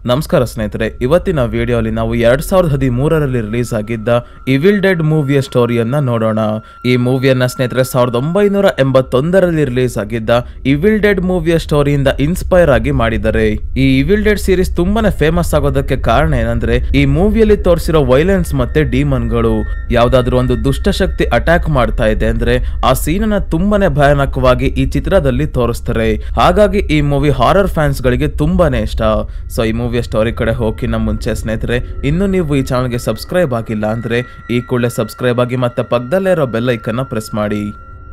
ನಮಸ್ಕಾರ ಸ್ನೇಹಿತರೆ ಇವತ್ತಿನ ವಿಡಿಯೋಲಿ ನಾವು ಎರಡ್ ಸಾವಿರದ ಹದಿಮೂರರಲ್ಲಿ ರಿಲೀಸ್ ಆಗಿದ್ದ ಇವಿಲ್ ಡೆಡ್ ಮೂವಿಯ ಸ್ಟೋರಿಯನ್ನ ನೋಡೋಣ ಈ ಮೂವಿಯನ್ನ ಸ್ನೇಹಿತರೆ ಸಾವಿರದ ಒಂಬೈನೂರ ಎಂಬತ್ತೊಂದರಲ್ಲಿ ರಿಲೀಸ್ ಆಗಿದ್ದ ಇವಿಲ್ ಡೆಡ್ ಮೂವಿಯ ಸ್ಟೋರಿಯಿಂದ ಇನ್ಸ್ಪೈರ್ ಆಗಿ ಮಾಡಿದ್ದಾರೆ ಈ ಇವಿಲ್ ಡೆಡ್ ಸೀರೀಸ್ ತುಂಬಾನೇ ಫೇಮಸ್ ಆಗೋದಕ್ಕೆ ಕಾರಣ ಏನಂದ್ರೆ ಈ ಮೂವಿಯಲ್ಲಿ ತೋರಿಸಿರೋ ವೈಲೆನ್ಸ್ ಮತ್ತೆ ಡಿಮನ್ಗಳು ಯಾವ್ದಾದ್ರು ಒಂದು ದುಷ್ಟಶಕ್ತಿ ಅಟ್ಯಾಕ್ ಮಾಡ್ತಾ ಇದೆ ಅಂದ್ರೆ ಆ ಸೀನ್ ಅನ್ನ ತುಂಬಾನೇ ಭಯಾನಕವಾಗಿ ಈ ಚಿತ್ರದಲ್ಲಿ ತೋರಿಸ್ತಾರೆ ಹಾಗಾಗಿ ಈ ಮೂವಿ ಹಾರರ್ ಫ್ಯಾನ್ಸ್ ಗಳಿಗೆ ತುಂಬಾನೇ ಇಷ್ಟ ಸೊ ಈ ಮೂವಿಯ ಸ್ಟೋರಿ ಕಡೆ ಹೋಗಿನ ಮುಂಚೆ ಸ್ನೇಹಿತರೆ ಇನ್ನು ನೀವು ಈ ಚಾನಲ್ಗೆ ಸಬ್ಸ್ಕ್ರೈಬ್ ಆಗಿಲ್ಲ ಅಂದ್ರೆ ಈ ಕೂಡಲೇ ಸಬ್ಸ್ಕ್ರೈಬ್ ಆಗಿ ಮತ್ತೆ ಪಕ್ಕದಲ್ಲೇ ಇರೋ ಬೆಲ್ ಐಕನ್ನ ಪ್ರೆಸ್ ಮಾಡಿ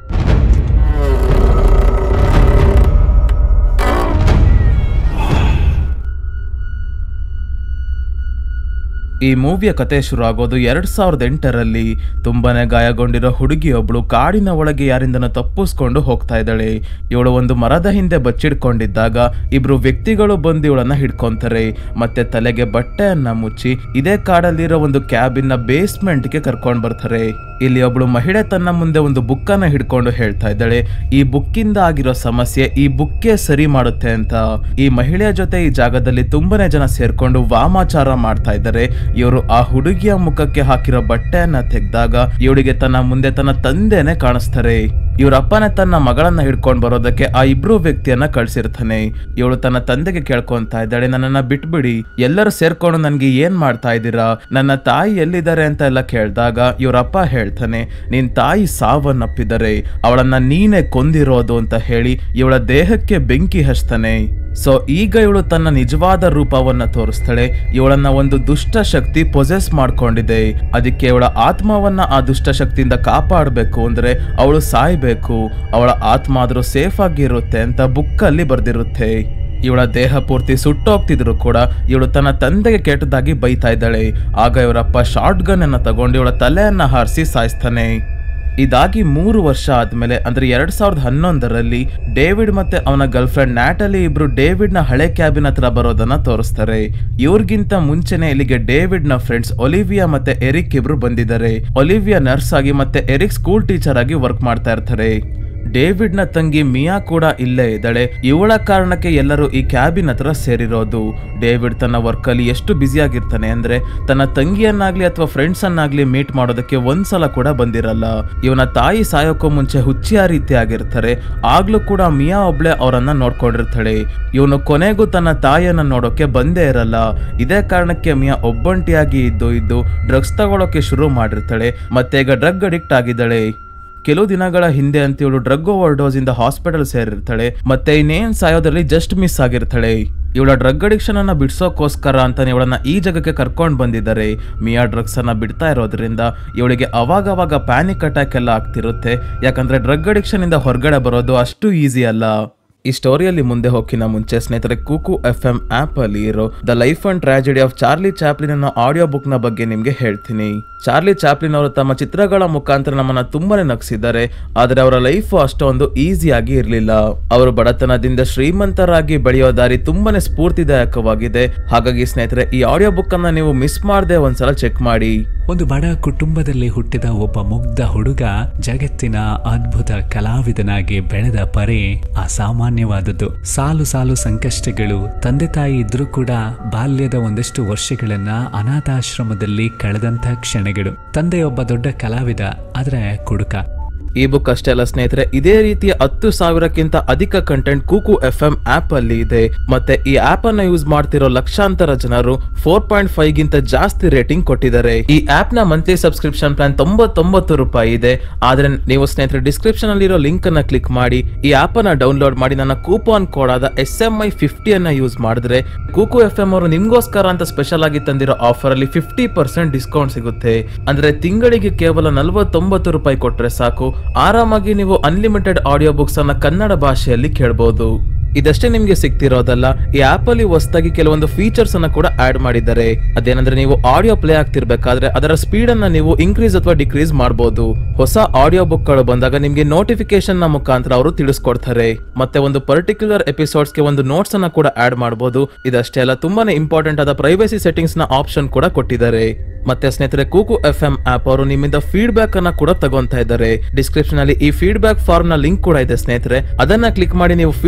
ಈ ಮೂವಿಯ ಕತೆ ಶುರು ಆಗೋದು ಎರಡ್ ಸಾವಿರದ ಎಂಟರಲ್ಲಿ ತುಂಬಾನೇ ಗಾಯಗೊಂಡಿರೋ ಹುಡುಗಿಯೊಬ್ಳು ಕಾಡಿನ ಒಳಗೆ ಯಾರಿಂದನೋ ತಪ್ಪಿಸ್ಕೊಂಡು ಹೋಗ್ತಾ ಇದ್ದಾಳೆ ಇವಳು ಒಂದು ಮರದ ಹಿಂದೆ ಬಚ್ಚಿಡ್ಕೊಂಡಿದ್ದಾಗ ಇಬ್ರು ವ್ಯಕ್ತಿಗಳು ಬಂದು ಇವಳನ್ನ ಹಿಡ್ಕೊಂತಾರೆ ಮತ್ತೆ ತಲೆಗೆ ಬಟ್ಟೆಯನ್ನ ಮುಚ್ಚಿ ಇದೇ ಕಾಡಲ್ಲಿರೋ ಒಂದು ಕ್ಯಾಬಿನ ಬೇಸ್ಮೆಂಟ್ಗೆ ಕರ್ಕೊಂಡು ಬರ್ತಾರೆ ಇಲ್ಲಿ ಒಬ್ಳು ಮಹಿಳೆ ತನ್ನ ಮುಂದೆ ಒಂದು ಬುಕ್ಕನ್ನ ಹಿಡ್ಕೊಂಡು ಹೇಳ್ತಾ ಇದ್ದಾಳೆ ಈ ಬುಕ್ಕಿಂದ ಆಗಿರೋ ಸಮಸ್ಯೆ ಈ ಬುಕ್ಕೇ ಸರಿ ಮಾಡುತ್ತೆ ಅಂತ ಈ ಮಹಿಳೆಯ ಜೊತೆ ಈ ಜಾಗದಲ್ಲಿ ತುಂಬಾನೇ ಜನ ಸೇರ್ಕೊಂಡು ವಾಮಾಚಾರ ಮಾಡ್ತಾ ಇದ್ದಾರೆ ಇವರು ಆ ಹುಡುಗಿಯ ಮುಖಕ್ಕೆ ಹಾಕಿರೋ ಬಟ್ಟೆಯನ್ನ ತೆಗೆದಾಗ ಇವಳಿಗೆ ತನ್ನ ಮುಂದೆ ತನ್ನ ತಂದೆನೆ ಕಾಣಿಸ್ತಾರೆ ಇವ್ರ ಅಪ್ಪನೇ ತನ್ನ ಮಗಳನ್ನ ಹಿಡ್ಕೊಂಡು ಬರೋದಕ್ಕೆ ಆ ಇಬ್ರು ವ್ಯಕ್ತಿಯನ್ನ ಕಳ್ಸಿರ್ತಾನೆ ಇವಳು ತನ್ನ ತಂದೆಗೆ ಕೇಳ್ಕೊಂತಾ ಇದ್ದಾಳೆ ನನ್ನನ್ನ ಬಿಟ್ಬಿಡಿ ಎಲ್ಲರೂ ಸೇರ್ಕೊಂಡು ನನ್ಗೆ ಏನ್ ಮಾಡ್ತಾ ಇದ್ದೀರಾ ನನ್ನ ತಾಯಿ ಎಲ್ಲಿದ್ದಾರೆ ಅಂತ ಎಲ್ಲ ಕೇಳಿದಾಗ ಇವ್ರಪ್ಪ ಹೇಳ್ತಾನೆ ನಿನ್ ತಾಯಿ ಸಾವನ್ನಪ್ಪಿದ್ದಾರೆ ಅವಳನ್ನ ನೀನೇ ಕೊಂದಿರೋದು ಅಂತ ಹೇಳಿ ಇವಳ ದೇಹಕ್ಕೆ ಬೆಂಕಿ ಹಚ್ತಾನೆ ಸೊ ಈಗ ಇವಳು ತನ್ನ ನಿಜವಾದ ರೂಪವನ್ನ ತೋರಿಸ್ತಾಳೆ ಇವಳನ್ನ ಒಂದು ದುಷ್ಟ ಶಕ್ತಿ ಪೊಸೆಸ್ ಮಾಡ್ಕೊಂಡಿದೆ ಅದಕ್ಕೆ ಇವಳ ಆತ್ಮವನ್ನ ಆ ದುಷ್ಟ ಶಕ್ತಿಯಿಂದ ಕಾಪಾಡಬೇಕು ಅಂದ್ರೆ ಅವಳು ಸಾಯ್ಬೇಕು ಅವಳ ಆತ್ಮ ಆದ್ರೂ ಸೇಫ್ ಆಗಿರುತ್ತೆ ಅಂತ ಬುಕ್ಕಲ್ಲಿ ಬರ್ದಿರುತ್ತೆ ಇವಳ ದೇಹ ಪೂರ್ತಿ ಸುಟ್ಟೋಗ್ತಿದ್ರು ಕೂಡ ಇವಳು ತನ್ನ ತಂದೆಗೆ ಕೆಟ್ಟದಾಗಿ ಬೈತಾ ಇದ್ದಾಳೆ ಆಗ ಇವರಪ್ಪ ಶಾರ್ಟ್ ಗನ್ ಅನ್ನ ತಗೊಂಡು ಇವಳ ತಲೆಯನ್ನ ಹಾರಿಸಿ ಸಾಯಿಸ್ತಾನೆ ಇದಾಗಿ ಮೂರು ವರ್ಷ ಆದ್ಮೇಲೆ ಅಂದ್ರೆ ಎರಡ್ ಸಾವಿರದ ಹನ್ನೊಂದರಲ್ಲಿ ಡೇವಿಡ್ ಮತ್ತೆ ಅವನ ಗರ್ಲ್ ಫ್ರೆಂಡ್ ನ್ಯಾಟಲಿ ಇಬ್ರು ಡೇವಿಡ್ ನ ಹಳೆ ಕ್ಯಾಬಿನ್ ಹತ್ರ ಬರೋದನ್ನ ತೋರಿಸ್ತಾರೆ ಇವ್ರಿಗಿಂತ ಮುಂಚೆನೆ ಇಲ್ಲಿಗೆ ಡೇವಿಡ್ ನ ಫ್ರೆಂಡ್ಸ್ ಒಲಿವಿಯಾ ಮತ್ತೆ ಎರಿಕ್ ಇಬ್ರು ಬಂದಿದ್ದಾರೆ ಒಲಿವಿಯಾ ನರ್ಸ್ ಆಗಿ ಮತ್ತೆ ಎರಿಕ್ ಸ್ಕೂಲ್ ಟೀಚರ್ ಆಗಿ ವರ್ಕ್ ಮಾಡ್ತಾ ಇರ್ತಾರೆ ಡೇವಿಡ್ ನ ತಂಗಿ ಮಿಯಾ ಕೂಡ ಇಲ್ಲೇ ಇದ್ದಾಳೆ ಇವಳ ಕಾರಣಕ್ಕೆ ಎಲ್ಲರೂ ಈ ಕ್ಯಾಬಿನ್ ಹತ್ರ ಸೇರಿರೋದು ಡೇವಿಡ್ ತನ್ನ ವರ್ಕ್ ಅಲ್ಲಿ ಎಷ್ಟು ಬ್ಯುಸಿ ಆಗಿರ್ತಾನೆ ಅಂದ್ರೆ ತನ್ನ ತಂಗಿಯನ್ನಾಗ್ಲಿ ಅಥವಾ ಫ್ರೆಂಡ್ಸ್ ಅನ್ನಾಗ್ಲಿ ಮೀಟ್ ಮಾಡೋದಕ್ಕೆ ಒಂದ್ಸಲ ಕೂಡ ಬಂದಿರಲ್ಲ ಇವನ ತಾಯಿ ಸಾಯೋಕ್ಕೂ ಮುಂಚೆ ಹುಚ್ಚಿಯ ರೀತಿ ಆಗಿರ್ತಾರೆ ಆಗ್ಲೂ ಕೂಡ ಮಿಯಾ ಒಬ್ಳೆ ಅವರನ್ನ ನೋಡ್ಕೊಂಡಿರ್ತಾಳೆ ಇವನು ಕೊನೆಗೂ ತನ್ನ ತಾಯಿಯನ್ನ ನೋಡೋಕೆ ಬಂದೇ ಇರಲ್ಲ ಇದೇ ಕಾರಣಕ್ಕೆ ಮಿಯಾ ಒಬ್ಬಂಟಿಯಾಗಿ ಇದ್ದು ಇದ್ದು ಡ್ರಗ್ಸ್ ತಗೊಳಕ್ಕೆ ಶುರು ಮಾಡಿರ್ತಾಳೆ ಮತ್ತೆ ಈಗ ಡ್ರಗ್ ಅಡಿಕ್ಟ್ ಆಗಿದ್ದಾಳೆ ಕೆಲವು ದಿನಗಳ ಹಿಂದೆ ಅಂತ ಇವಳು ಡ್ರಗ್ ಓವರ್ ಡೋಸ್ ಇಂದ ಹಾಸ್ಪಿಟಲ್ ಸೇರಿರ್ತಾಳೆ ಮತ್ತೆ ಇನ್ನೇನ್ ಸಾಯೋದ್ರಲ್ಲಿ ಜಸ್ಟ್ ಮಿಸ್ ಆಗಿರ್ತಾಳೆ ಇವಳ ಡ್ರಗ್ ಅಡಿಕ್ಷನ್ ಅನ್ನ ಬಿಡ್ಸೋಕೋಸ್ಕರ ಅಂತ ಇವಳನ್ನ ಈ ಜಾಗಕ್ಕೆ ಕರ್ಕೊಂಡು ಬಂದಿದ್ದಾರೆ ಮಿಯಾ ಡ್ರಗ್ಸ್ ಅನ್ನ ಬಿಡ್ತಾ ಇರೋದ್ರಿಂದ ಇವಳಿಗೆ ಅವಾಗವಾಗ ಪ್ಯಾನಿಕ್ ಅಟ್ಯಾಕ್ ಎಲ್ಲ ಆಗ್ತಿರುತ್ತೆ ಯಾಕಂದ್ರೆ ಡ್ರಗ್ ಅಡಿಕ್ಷನ್ ಇಂದ ಹೊರಗಡೆ ಬರೋದು ಅಷ್ಟು ಈಸಿ ಅಲ್ಲ ಈ ಸ್ಟೋರಿಯಲ್ಲಿ ಮುಂದೆ ಹೋಗಿನ ಮುಂಚೆ ಸ್ನೇಹಿತರೆ ಕೂಕು ಎಫ್ ಎಂ ಆಪ್ ಅಲ್ಲಿ ಇರೋ the life and tragedy of Charlie Chaplin ಅನ್ನೋ ಆಡಿಯೋ ಬುಕ್ ನ ಬಗ್ಗೆ ನಿಮ್ಗೆ ಹೇಳ್ತೀನಿ ಚಾರ್ಲಿ ಚಾಪ್ಲಿನ್ ಅವರು ತಮ್ಮ ಚಿತ್ರಗಳ ಮುಖಾಂತರ ನಮ್ಮನ್ನ ತುಂಬಾನೇ ನಗಿಸಿದ್ದಾರೆ ಆದ್ರೆ ಅವರ ಲೈಫ್ ಅಷ್ಟೊಂದು ಈಸಿಯಾಗಿ ಇರಲಿಲ್ಲ ಅವರು ಬಡತನದಿಂದ ಶ್ರೀಮಂತರಾಗಿ ಬೆಳೆಯೋ ದಾರಿ ತುಂಬಾನೇ ಸ್ಫೂರ್ತಿದಾಯಕವಾಗಿದೆ ಹಾಗಾಗಿ ಸ್ನೇಹಿತರೆ ಈ ಆಡಿಯೋ ಬುಕ್ ಅನ್ನ ನೀವು ಮಿಸ್ ಮಾಡದೆ ಒಂದ್ಸಲ ಚೆಕ್ ಮಾಡಿ ಒಂದು ಬಡ ಕುಟುಂಬದಲ್ಲಿ ಹುಟ್ಟಿದ ಒಬ್ಬ ಮುಗ್ಧ ಹುಡುಗ ಜಗತ್ತಿನ ಅದ್ಭುತ ಕಲಾವಿದನಾಗಿ ಬೆಳೆದ ಪರಿ ಅಸಾಮಾನ್ಯವಾದದ್ದು ಸಾಲು ಸಾಲು ಸಂಕಷ್ಟಗಳು ತಂದೆ ತಾಯಿ ಇದ್ರೂ ಕೂಡ ಬಾಲ್ಯದ ಒಂದಷ್ಟು ವರ್ಷಗಳನ್ನ ಅನಾಥಾಶ್ರಮದಲ್ಲಿ ಕಳೆದಂತ ಕ್ಷಣಗಳು ತಂದೆಯೊಬ್ಬ ದೊಡ್ಡ ಕಲಾವಿದ ಆದ್ರೆ ಕುಡುಕ ಈ ಬುಕ್ ಅಷ್ಟೇ ಅಲ್ಲ ಸ್ನೇಹಿತರೆ ಇದೇ ರೀತಿಯ ಹತ್ತು ಸಾವಿರಕ್ಕಿಂತ ಅಧಿಕ content Kuku F M app ಅಲ್ಲಿ ಇದೆ ಮತ್ತೆ ಈ ಆಪ್ ಅನ್ನ ಯೂಸ್ ಮಾಡ್ತಿರೋ ಲಕ್ಷಾಂತರ ಜನರು ಫೋರ್ ಪಾಯಿಂಟ್ ಫೈವ್ ಗಿಂತ ಜಾಸ್ತಿ ರೇಟಿಂಗ್ ಕೊಟ್ಟಿದ್ದಾರೆ ಈ ಆಪ್ ನ ಮಂತ್ಲಿ ಸಬ್ಸ್ಕ್ರಿಪ್ಷನ್ ಪ್ಲಾನ್ ತೊಂಬತ್ತೊಂಬತ್ತು ರೂಪಾಯಿ ಇದೆ ಆದ್ರೆ ನೀವು ಸ್ನೇಹಿತರೆ ಡಿಸ್ಕ್ರಿಪ್ಷನ್ ಅಲ್ಲಿರೋ ಲಿಂಕ್ ಅನ್ನ ಕ್ಲಿಕ್ ಮಾಡಿ ಈ ಆಪ್ ಅನ್ನ ಡೌನ್ಲೋಡ್ ಮಾಡಿ ನನ್ನ ಕೂಪನ್ ಕೋಡ್ ಆದ ಎಸ್ ಎಂ ಐ ಫಿಫ್ಟಿ ಅನ್ನ ಯೂಸ್ ಮಾಡಿದ್ರೆ ಕೂಕು ಎಫ್ ಎಂ ಅವರು ನಿಮ್ಗೋಸ್ಕರ ಅಂತ ಸ್ಪೆಷಲ್ ಆಗಿ ತಂದಿರೋ ಆಫರ್ ಅಲ್ಲಿ ಫಿಫ್ಟಿ ಪರ್ಸೆಂಟ್ ಡಿಸ್ಕೌಂಟ್ ಸಿಗುತ್ತೆ ಅಂದ್ರೆ ತಿಂಗಳಿಗೆ ಕೇವಲ ನಲವತ್ತೊಂಬತ್ತು ರೂಪಾಯಿ ಕೊಟ್ರೆ ಸಾಕು ಆರಾಮಾಗಿ ನೀವು ಅನ್ಲಿಮಿಟೆಡ್ ಆಡಿಯೋ ಬುಕ್ಸ್ ಅನ್ನ ಕನ್ನಡ ಭಾಷೆಯಲ್ಲಿ ಕೇಳಬಹುದು ಇದಷ್ಟೇ ನಿಮ್ಗೆ ಸಿಗ್ತಿರೋದಲ್ಲ ಈ ಆಪ್ ಅಲ್ಲಿ ಹೊಸದಾಗಿ ಕೆಲವೊಂದು ಫೀಚರ್ಸ್ ಅನ್ನ ಕೂಡ ಆಡ್ ಮಾಡಿದ್ದಾರೆ ಅದೇನಂದ್ರೆ ನೀವು ಆಡಿಯೋ ಪ್ಲೇ ಆಗ್ತಿರ್ಬೇಕಾದ್ರೆ ಅದರ ಸ್ಪೀಡ್ ಅನ್ನ ನೀವು ಇನ್ಕ್ರೀಸ್ ಅಥವಾ ಡಿಕ್ರೀಸ್ ಮಾಡಬಹುದು ಹೊಸ ಆಡಿಯೋ ಬುಕ್ ಗಳು ಬಂದಾಗ ನಿಮ್ಗೆ ನೋಟಿಫಿಕೇಶನ್ ನ ಮುಖಾಂತರ ಅವರು ತಿಳಿಸ್ಕೊಡ್ತಾರೆ ಮತ್ತೆ ಒಂದು ಪರ್ಟಿಕ್ಯುಲರ್ ಎಪಿಸೋಡ್ಸ್ ಗೆ ಒಂದು ನೋಟ್ಸ್ ಅನ್ನ ಕೂಡ ಆಡ್ ಮಾಡಬಹುದು ಇದಷ್ಟೇ ಅಲ್ಲ ತುಂಬಾನೇ ಇಂಪಾರ್ಟೆಂಟ್ ಆದ ಪ್ರೈವಸಿ ಸೆಟ್ಟಿಂಗ್ಸ್ ನ ಆಪ್ಷನ್ ಕೂಡ ಕೊಟ್ಟಿದ್ದಾರೆ ಮತ್ತೆ ಸ್ನೇಹಿತರೆ ಕೂಕು ಎಫ್ ಎಂ ಆಪ್ ಅವರು ನಿಮ್ಮಿಂದ ಫೀಡ್ಬ್ಯಾಕ್ ಅನ್ನ ಕೂಡ ತಗೊಂತಾ ಇದ್ದಾರೆ ಡಿಸ್ಕ್ರಿಪ್ಷನ್ ಅಲ್ಲಿ ಈ ಫೀಡ್ಬ್ಯಾಕ್ ಫಾರ್ಮ್ ನ ಲಿಂಕ್ ಕೂಡ ಇದೆ ಸ್ನೇಹಿತರೆ ಅದನ್ನ ಕ್ಲಿಕ್ ಮಾಡಿ ನೀವು ಫೀಡ್ಬ್ಯಾಕ್ ಅನ್ನ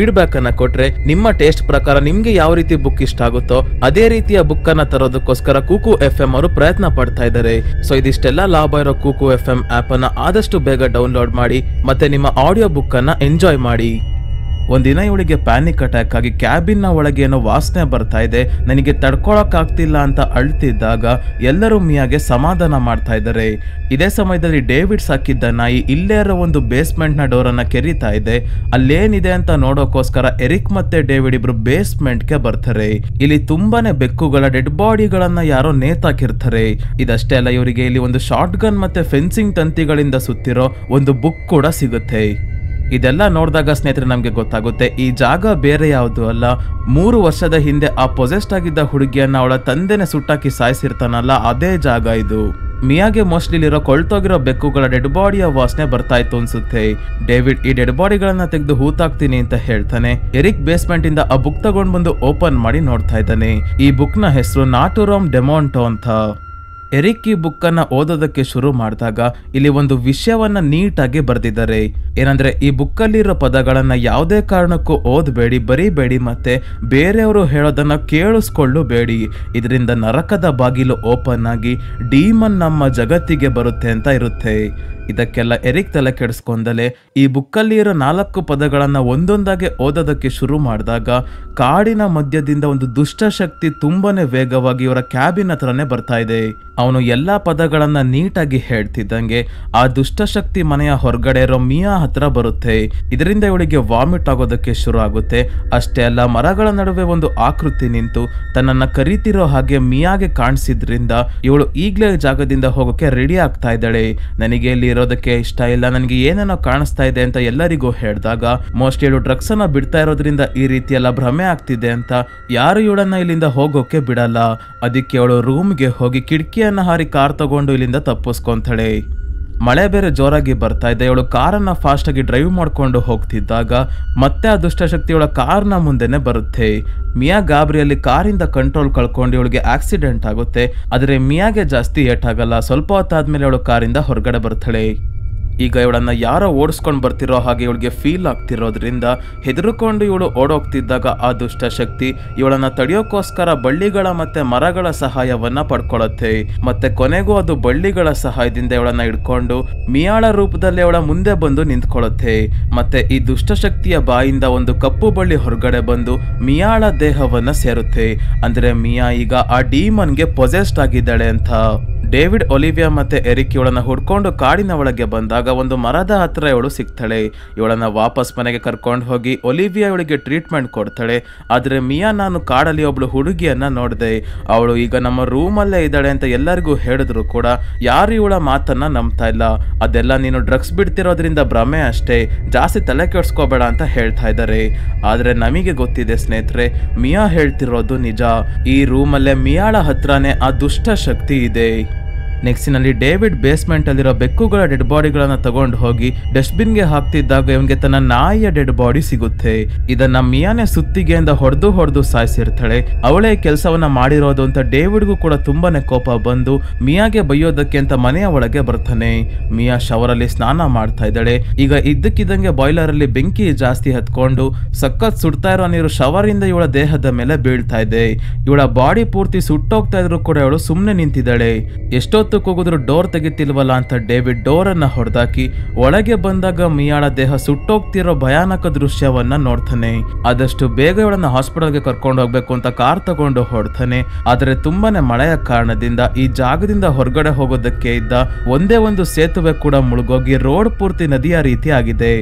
ಅನ್ನ ಕೊಟ್ರೆ ನಿಮ್ಮ ಟೇಸ್ಟ್ ಪ್ರಕಾರ ನಿಮ್ಗೆ ಯಾವ ರೀತಿ ಬುಕ್ ಇಷ್ಟ ಆಗುತ್ತೋ ಅದೇ ರೀತಿಯ ಬುಕ್ ಅನ್ನ ತರೋದಕ್ಕೋಸ್ಕರ ಕೂಕು ಎಫ್ ಎಂ ಅವರು ಪ್ರಯತ್ನ ಪಡ್ತಾ ಇದ್ದಾರೆ ಸೊ ಇದಿಷ್ಟೆಲ್ಲ ಲಾಭ ಇರೋ ಕೂಕು ಎಫ್ ಎಂ ಆಪ್ ಅನ್ನ ಆದಷ್ಟು ಬೇಗ ಡೌನ್ಲೋಡ್ ಮಾಡಿ ಮತ್ತೆ ನಿಮ್ಮ ಆಡಿಯೋ ಬುಕ್ ಅನ್ನ ಎಂಜಾಯ್ ಮಾಡಿ ಒಂದಿನ ಇವಳಿಗೆ ಪ್ಯಾನಿಕ್ ಅಟ್ಯಾಕ್ ಆಗಿ ಕ್ಯಾಬಿನ್ ನ ಒಳಗೆ ಏನೋ ವಾಸನೆ ಬರ್ತಾ ಇದೆ ನನಗೆ ತಡ್ಕೊಳಕ್ ಆಗ್ತಿಲ್ಲ ಅಂತ ಅಳ್ತಿದ್ದಾಗ ಎಲ್ಲರೂ ಮಿಯಾಗೆ ಸಮಾಧಾನ ಮಾಡ್ತಾ ಇದ್ದಾರೆ ಇದೇ ಸಮಯದಲ್ಲಿ ಡೇವಿಡ್ ಸಾಕಿದ್ದ ನಾಯಿ ಇಲ್ಲೇ ಇರೋ ಒಂದು ಬೇಸ್ಮೆಂಟ್ ನ ಡೋರ್ ಅನ್ನ ಕೆರಿತಾ ಇದೆ ಅಲ್ಲೇನಿದೆ ಅಂತ ನೋಡೋಕೋಸ್ಕರ ಎರಿಕ್ ಮತ್ತೆ ಡೇವಿಡ್ ಇಬ್ರು ಬೇಸ್ಮೆಂಟ್ ಗೆ ಬರ್ತಾರೆ ಇಲ್ಲಿ ತುಂಬಾನೇ ಬೆಕ್ಕುಗಳ ಡೆಡ್ ಬಾಡಿಗಳನ್ನ ಯಾರೋ ನೇತಾಕಿರ್ತಾರೆ ಇದಷ್ಟೇ ಅಲ್ಲ ಇವರಿಗೆ ಇಲ್ಲಿ ಒಂದು ಶಾರ್ಟ್ ಗನ್ ಮತ್ತೆ ಫೆನ್ಸಿಂಗ್ ತಂತಿಗಳಿಂದ ಸುತ್ತಿರೋ ಒಂದು ಬುಕ್ ಕೂಡ ಸಿಗುತ್ತೆ ಇದೆಲ್ಲ ನೋಡಿದಾಗ ಸ್ನೇಹಿತರೆ ನಮಗೆ ಗೊತ್ತಾಗುತ್ತೆ ಈ ಜಾಗ ಬೇರೆ ಯಾವುದು ಅಲ್ಲ ಮೂರು ವರ್ಷದ ಹಿಂದೆ ಆ ಪೊಸೆಸ್ಟ್ ಆಗಿದ್ದ ಹುಡುಗಿಯನ್ನ ಅವಳ ತಂದೆನೆ ಸುಟ್ಟಾಕಿ ಸಾಯಿಸಿರ್ತಾನಲ್ಲ ಅದೇ ಜಾಗ ಇದು ಮಿಯಾಗೆ ಮೋಸ್ಟ್ಲಿ ಇರೋ ಕೊಳ್ತೋಗಿರೋ ಬೆಕ್ಕುಗಳ ಡೆಡ್ ಬಾಡಿಯ ವಾಸನೆ ಬರ್ತಾ ಇತ್ತು ಅನ್ಸುತ್ತೆ ಡೇವಿಡ್ ಈ ಡೆಡ್ ಬಾಡಿಗಳನ್ನ ತೆಗೆದು ಹೂತಾಕ್ತೀನಿ ಅಂತ ಹೇಳ್ತಾನೆ ಎರಿಕ್ ಬೇಸ್ಮೆಂಟ್ ಇಂದ ಆ ಬುಕ್ ತಗೊಂಡ್ ಬಂದು ಓಪನ್ ಮಾಡಿ ನೋಡ್ತಾ ಇದ್ದಾನೆ ಈ ಬುಕ್ ನ ಹೆಸರು ನಾಟುರೋಮ್ ಡೆಮೋಂಟೋ ಅಂತ ಎರಿಕ್ ಈ ಬುಕ್ ಅನ್ನ ಓದೋದಕ್ಕೆ ಶುರು ಮಾಡಿದಾಗ ಇಲ್ಲಿ ಒಂದು ವಿಷಯವನ್ನ ನೀಟಾಗಿ ಬರೆದಿದ್ದಾರೆ ಏನಂದ್ರೆ ಈ ಬುಕ್ಕಲ್ಲಿರೋ ಪದಗಳನ್ನ ಯಾವುದೇ ಕಾರಣಕ್ಕೂ ಓದಬೇಡಿ ಬರೀಬೇಡಿ ಮತ್ತೆ ಬೇರೆಯವರು ಹೇಳೋದನ್ನ ಕೇಳಿಸ್ಕೊಳ್ಳಬೇಡಿ ಇದರಿಂದ ನರಕದ ಬಾಗಿಲು ಓಪನ್ ಆಗಿ ಡೀಮನ್ ನಮ್ಮ ಜಗತ್ತಿಗೆ ಬರುತ್ತೆ ಅಂತ ಇರುತ್ತೆ ಇದಕ್ಕೆಲ್ಲ ಎರಿಕ್ ತಲೆ ಕೆಡಿಸ್ಕೊಂಡಲೆ ಈ ಬುಕ್ಕಲ್ಲಿ ಇರೋ ನಾಲ್ಕು ಪದಗಳನ್ನ ಒಂದೊಂದಾಗೆ ಓದೋದಕ್ಕೆ ಶುರು ಮಾಡಿದಾಗ ಕಾಡಿನ ಮಧ್ಯದಿಂದ ಒಂದು ದುಷ್ಟ ಶಕ್ತಿ ತುಂಬಾನೇ ವೇಗವಾಗಿ ಇವರ ಕ್ಯಾಬಿನ್ ಹತ್ರನೇ ಬರ್ತಾ ಇದೆ ಅವನು ಎಲ್ಲಾ ಪದಗಳನ್ನ ನೀಟಾಗಿ ಹೇಳ್ತಿದ್ದಂಗೆ ಆ ದುಷ್ಟಶಕ್ತಿ ಮನೆಯ ಹೊರಗಡೆ ಇರೋ ಮಿಯಾ ಹತ್ರ ಬರುತ್ತೆ ಇದರಿಂದ ಇವಳಿಗೆ ವಾಮಿಟ್ ಆಗೋದಕ್ಕೆ ಶುರು ಆಗುತ್ತೆ ಅಷ್ಟೇ ಅಲ್ಲ ಮರಗಳ ನಡುವೆ ಒಂದು ಆಕೃತಿ ನಿಂತು ತನ್ನನ್ನ ಕರೀತಿರೋ ಹಾಗೆ ಮಿಯಾಗೆ ಕಾಣಿಸಿದ್ರಿಂದ ಇವಳು ಈಗ್ಲೇ ಜಾಗದಿಂದ ಹೋಗೋಕೆ ರೆಡಿ ಆಗ್ತಾ ಇದ್ದಾಳೆ ನನಗೆ ಇಲ್ಲಿ ಇರೋದಕ್ಕೆ ಇಷ್ಟ ಇಲ್ಲ ನನಗೆ ಏನೇನೋ ಕಾಣಿಸ್ತಾ ಇದೆ ಅಂತ ಎಲ್ಲರಿಗೂ ಹೇಳಿದಾಗ ಮೋಸ್ಟ್ ಇವಳು ಡ್ರಗ್ಸ್ ಅನ್ನ ಬಿಡ್ತಾ ಇರೋದ್ರಿಂದ ಈ ರೀತಿ ಎಲ್ಲ ಭ್ರಮೆ ಆಗ್ತಿದೆ ಅಂತ ಯಾರು ಇವಳನ್ನ ಇಲ್ಲಿಂದ ಹೋಗೋಕೆ ಬಿಡಲ್ಲ ಅದಕ್ಕೆ ಅವಳು ರೂಮ್ಗೆ ಹೋಗಿ ಕಿಟಕಿಯನ್ನ ಹಾರಿ ಕಾರ್ ತಗೊಂಡು ಇಲ್ಲಿಂದ ತಪ್ಪಿಸ್ಕೊಂತಾಳೆ ಮಳೆ ಬೇರೆ ಜೋರಾಗಿ ಬರ್ತಾ ಇದೆ ಇವಳು ಕಾರನ್ನ ಫಾಸ್ಟ್ ಆಗಿ ಡ್ರೈವ್ ಮಾಡ್ಕೊಂಡು ಹೋಗ್ತಿದ್ದಾಗ ಮತ್ತೆ ಆ ದುಷ್ಟಶಕ್ತಿ ಇವಳ ಕಾರ್ನ ಮುಂದೆನೆ ಬರುತ್ತೆ ಮಿಯಾ ಗಾಬರಿಯಲ್ಲಿ ಕಾರಿಂದ ಕಂಟ್ರೋಲ್ ಕಳ್ಕೊಂಡು ಇವಳಿಗೆ ಆಕ್ಸಿಡೆಂಟ್ ಆಗುತ್ತೆ ಆದರೆ ಮಿಯಾಗೆ ಜಾಸ್ತಿ ಏಟಾಗಲ್ಲ ಸ್ವಲ್ಪ ಹೊತ್ತಾದ್ಮೇಲೆ ಅವಳು ಕಾರಿಂದ ಹೊರಗಡೆ ಬರ್ತಾಳೆ ಈಗ ಇವಳನ್ನ ಯಾರೋ ಓಡಿಸ್ಕೊಂಡು ಬರ್ತಿರೋ ಹಾಗೆ ಇವಳಿಗೆ ಫೀಲ್ ಆಗ್ತಿರೋದ್ರಿಂದ ಹೆದರ್ಕೊಂಡು ಇವಳು ಓಡೋಗ್ತಿದ್ದಾಗ ಆ ದುಷ್ಟ ಶಕ್ತಿ ಇವಳನ್ನ ತಡೆಯೋಕ್ಕೋಸ್ಕರ ಬಳ್ಳಿಗಳ ಮತ್ತೆ ಮರಗಳ ಸಹಾಯವನ್ನ ಪಡ್ಕೊಳ್ಳುತ್ತೆ ಮತ್ತೆ ಕೊನೆಗೂ ಅದು ಬಳ್ಳಿಗಳ ಸಹಾಯದಿಂದ ಇವಳನ್ನ ಹಿಡ್ಕೊಂಡು ಮಿಯಾಳ ರೂಪದಲ್ಲಿ ಅವಳ ಮುಂದೆ ಬಂದು ನಿಂತ್ಕೊಳ್ಳುತ್ತೆ ಮತ್ತೆ ಈ ದುಷ್ಟಶಕ್ತಿಯ ಬಾಯಿಂದ ಒಂದು ಕಪ್ಪು ಬಳ್ಳಿ ಹೊರಗಡೆ ಬಂದು ಮಿಯಾಳ ದೇಹವನ್ನ ಸೇರುತ್ತೆ ಅಂದ್ರೆ ಮಿಯಾ ಈಗ ಆ ಡೀಮನ್ಗೆ ಪೊಸೆಸ್ಟ್ ಆಗಿದ್ದಾಳೆ ಅಂತ ಡೇವಿಡ್ ಒಲಿವಿಯಾ ಮತ್ತೆ ಎರಿಕ್ ಇವಳನ್ನ ಹುಡ್ಕೊಂಡು ಕಾಡಿನ ಒಳಗೆ ಬಂದಾಗ ಒಂದು ಮರದ ಹತ್ರ ಇವಳು ಸಿಗ್ತಾಳೆ ಇವಳನ್ನ ವಾಪಸ್ ಮನೆಗೆ ಕರ್ಕೊಂಡು ಹೋಗಿ ಒಲಿವಿಯಾ ಇವಳಿಗೆ ಟ್ರೀಟ್ಮೆಂಟ್ ಕೊಡ್ತಾಳೆ ಆದ್ರೆ ಮಿಯಾ ನಾನು ಕಾಡಲ್ಲಿ ಒಬ್ಳು ಹುಡುಗಿಯನ್ನ ನೋಡಿದೆ ಅವಳು ಈಗ ನಮ್ಮ ರೂಮಲ್ಲೇ ಇದ್ದಾಳೆ ಅಂತ ಎಲ್ಲರಿಗೂ ಹೇಳಿದ್ರು ಕೂಡ ಯಾರು ಇವಳ ಮಾತನ್ನ ನಂಬ್ತಾ ಇಲ್ಲ ಅದೆಲ್ಲ ನೀನು ಡ್ರಗ್ಸ್ ಬಿಡ್ತಿರೋದ್ರಿಂದ ಭ್ರಮೆ ಅಷ್ಟೇ ಜಾಸ್ತಿ ತಲೆ ಕೆಡ್ಸ್ಕೋಬೇಡ ಅಂತ ಹೇಳ್ತಾ ಇದ್ದಾರೆ ಆದ್ರೆ ನಮಗೆ ಗೊತ್ತಿದೆ ಸ್ನೇಹಿತರೆ ಮಿಯಾ ಹೇಳ್ತಿರೋದು ನಿಜ ಈ ರೂಮಲ್ಲೇ ಮಿಯಾಳ ಹತ್ರನೇ ಆ ದುಷ್ಟ ಶಕ್ತಿ ಇದೆ ನೆಕ್ಸ್ಟಿನಲ್ಲಿ ಡೇವಿಡ್ ಬೇಸ್ಮೆಂಟ್ ಅಲ್ಲಿರೋ ಬೆಕ್ಕುಗಳ ಡೆಡ್ ಬಾಡಿಗಳನ್ನ ತಗೊಂಡು ಹೋಗಿ ಡಸ್ಟ್ಬಿನ್ ಗೆ ಹಾಕ್ತಿದ್ದಾಗ ಇವನ್ಗೆ ತನ್ನ ನಾಯಿಯ ಡೆಡ್ ಬಾಡಿ ಸಿಗುತ್ತೆ ಇದನ್ನ ಮಿಯಾನೆ ಸುತ್ತಿಗೆಯಿಂದ ಹೊಡೆದು ಹೊಡೆದು ಸಾಯಿಸಿರ್ತಾಳೆ ಅವಳೇ ಕೆಲಸವನ್ನ ಮಾಡಿರೋದು ಅಂತ ಡೇವಿಡ್ಗೂ ಕೂಡ ತುಂಬಾನೇ ಕೋಪ ಬಂದು ಮಿಯಾಗೆ ಬೈಯೋದಕ್ಕೆ ಅಂತ ಮನೆಯ ಒಳಗೆ ಬರ್ತಾನೆ ಮಿಯಾ ಶವರಲ್ಲಿ ಸ್ನಾನ ಮಾಡ್ತಾ ಇದ್ದಾಳೆ ಈಗ ಇದ್ದಕ್ಕಿದ್ದಂಗೆ ಬಾಯ್ಲರ್ ಅಲ್ಲಿ ಬೆಂಕಿ ಜಾಸ್ತಿ ಹತ್ಕೊಂಡು ಸಖತ್ ಸುಡ್ತಾ ಇರೋ ನೀರು ಶವರ್ ಇಂದ ಇವಳ ದೇಹದ ಮೇಲೆ ಬೀಳ್ತಾ ಇದೆ ಇವಳ ಬಾಡಿ ಪೂರ್ತಿ ಸುಟ್ಟೋಗ್ತಾ ಇದ್ರು ಕೂಡ ಇವಳು ಸುಮ್ಮನೆ ನಿಂತಿದ್ದಾಳೆ ಎಷ್ಟೊತ್ತು ಕೂಗಿದ್ರು ಡೋರ್ ತೆಗಿತಿಲ್ವಲ್ಲ ಅಂತ ಡೇವಿಡ್ ಡೋರ್ ಅನ್ನ ಹೊಡೆದಾಕಿ ಒಳಗೆ ಬಂದಾಗ ಮಿಯಾಳ ದೇಹ ಸುಟ್ಟೋಗ್ತಿರೋ ಭಯಾನಕ ದೃಶ್ಯವನ್ನ ನೋಡ್ತಾನೆ ಆದಷ್ಟು ಬೇಗ ಇವಳನ್ನ ಹಾಸ್ಪಿಟಲ್ಗೆ ಕರ್ಕೊಂಡು ಹೋಗ್ಬೇಕು ಅಂತ ಕಾರ್ ತಗೊಂಡು ಹೊಡ್ತಾನೆ ಆದ್ರೆ ತುಂಬಾನೇ ಮಳೆಯ ಕಾರಣದಿಂದ ಈ ಜಾಗದಿಂದ ಹೊರಗಡೆ ಹೋಗೋದಕ್ಕೆ ಇದ್ದ ಒಂದೇ ಒಂದು ಸೇತುವೆ ಕೂಡ ಮುಳುಗೋಗಿ ರೋಡ್ ಪೂರ್ತಿ ನದಿಯ ರೀತಿ ಆಗಿದೆ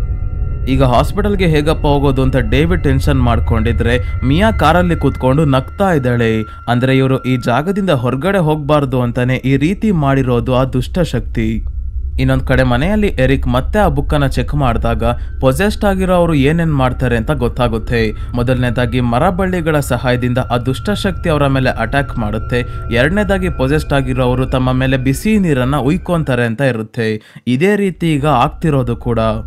ಈಗ ಹಾಸ್ಪಿಟಲ್ಗೆ ಹೇಗಪ್ಪ ಹೋಗೋದು ಅಂತ ಡೇವಿಡ್ ಟೆನ್ಷನ್ ಮಾಡ್ಕೊಂಡಿದ್ರೆ ಮಿಯಾ ಕಾರಲ್ಲಿ ಕೂತ್ಕೊಂಡು ನಗ್ತಾ ಇದ್ದಾಳೆ ಅಂದ್ರೆ ಇವರು ಈ ಜಾಗದಿಂದ ಹೊರಗಡೆ ಹೋಗ್ಬಾರ್ದು ಅಂತಾನೆ ಈ ರೀತಿ ಮಾಡಿರೋದು ಆ ದುಷ್ಟ ಶಕ್ತಿ ಇನ್ನೊಂದ್ ಕಡೆ ಮನೆಯಲ್ಲಿ ಎರಿಕ್ ಮತ್ತೆ ಆ ಬುಕ್ಕನ್ನ ಚೆಕ್ ಮಾಡಿದಾಗ ಪೊಸೆಸ್ಟ್ ಆಗಿರೋ ಅವರು ಏನೇನ್ ಮಾಡ್ತಾರೆ ಅಂತ ಗೊತ್ತಾಗುತ್ತೆ ಮೊದಲನೇದಾಗಿ ಮರ ಬಳ್ಳಿಗಳ ಸಹಾಯದಿಂದ ಆ ದುಷ್ಟಶಕ್ತಿ ಅವರ ಮೇಲೆ ಅಟ್ಯಾಕ್ ಮಾಡುತ್ತೆ ಎರಡನೇದಾಗಿ ಪೊಸೆಸ್ಟ್ ಆಗಿರೋರು ತಮ್ಮ ಮೇಲೆ ಬಿಸಿ ನೀರನ್ನ ಉಯ್ಕೊಂತಾರೆ ಅಂತ ಇರುತ್ತೆ ಇದೇ ರೀತಿ ಈಗ ಆಗ್ತಿರೋದು ಕೂಡ